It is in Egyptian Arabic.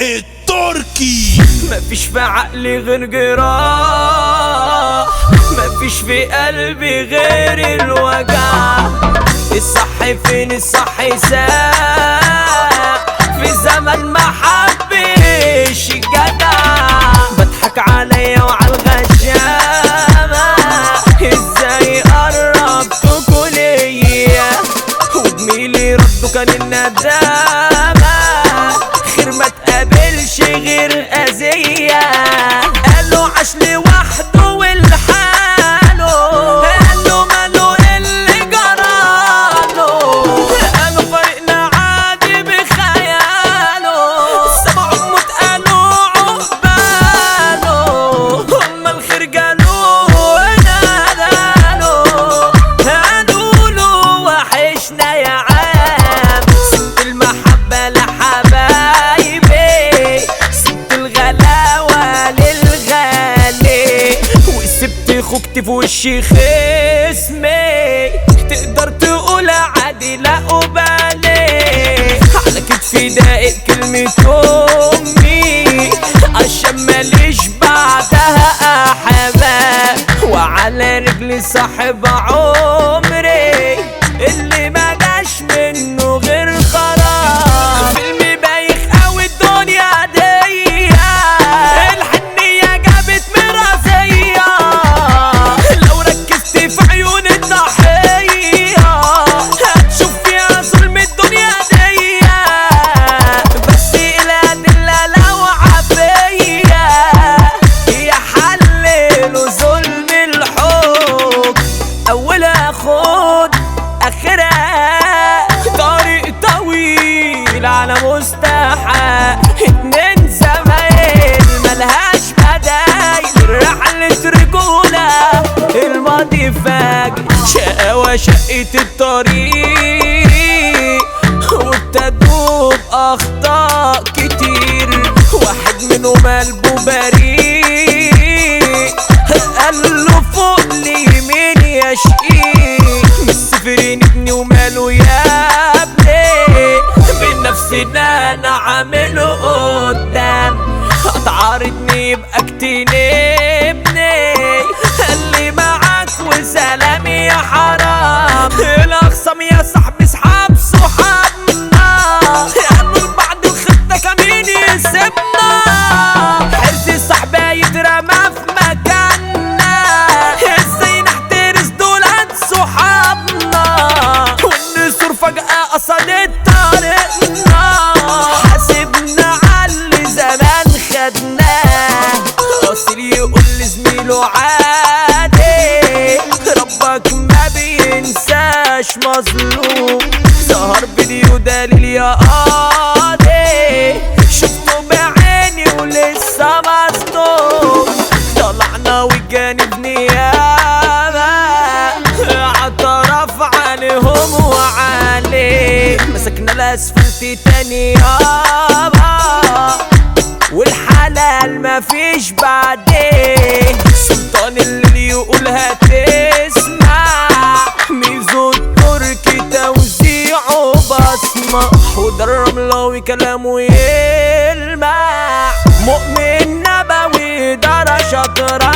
التركي مفيش في عقلي غير جراح مفيش في قلبي غير الوجع الصح فين الصح ساح في زمن ما حبش الجدع بضحك عليا وعلى الغشامة ازاي قربتكوا ليا وجميلي رده كان الندامة خير ما تقابلش غير أذية قالوا عاش لوحده والحاله قالوا ماله اللي جراله قالوا فريقنا عادي بخياله سمعوا موت قالوا عقباله هما الخير جالوا ناداله قالوا له وحشنا يا عام سبت المحبة لحبايبي سبت الغلاوة للغالي وسبت خوجتي في وشي خصمي تقدر تقول عادي لا أبالي على كتفي داقق كلمة أمي عشان ماليش بعدها أحباب وعلى رجلي صاحب عمري اللي ما جاش منه غير خلاص فيلم بايخ قوي الدنيا دي الحنية جابت مرازية لو ركزت في عيون الضحية هتشوف فيها ظلم الدنيا دي بس الأدلة لو عافية يحللوا ظلم الحب أولها خد آخرها طريق طويل على مستحق اتنين زمايل ملهاش بدايل رحلة رجولة الماضي فاجئ شقاوة شقة الطريق وابتدوا بأخطاء كتير واحد منهم قلبه بريء قال له فوق اليمين يا شقيق من السفرين ابني وماله يا ابني من نفسنا انا عامله قدام هتعارضني يبقى ابني قال لي معاك وسلام يا حرام الاخصم يا صاحبي اصحاب صحابنا قالوا لبعض الخطه كمين يسيبنا حرص صاحبي يترمى في مكاننا ازاي نحترس دولت صحابنا والنسور فجأة قصدت طريقنا حاسبنا على اللي زمان خدناه اصل يقول لزميله عادي ربك ما بينساش مظلوم ظهر فيديو دليل يا قاضي شفته بعيني ولسه مصدوم طلعنا وجانب نيابة اعترف عليهم وعليه مسكنا الاسفلت تاني يابا والحلال مفيش بعدين سلطان اللي يقولها تسمع ميزو التركي توزيعه بصمة حوض الرملاوي كلامه يلمع مؤمن نبوي درجة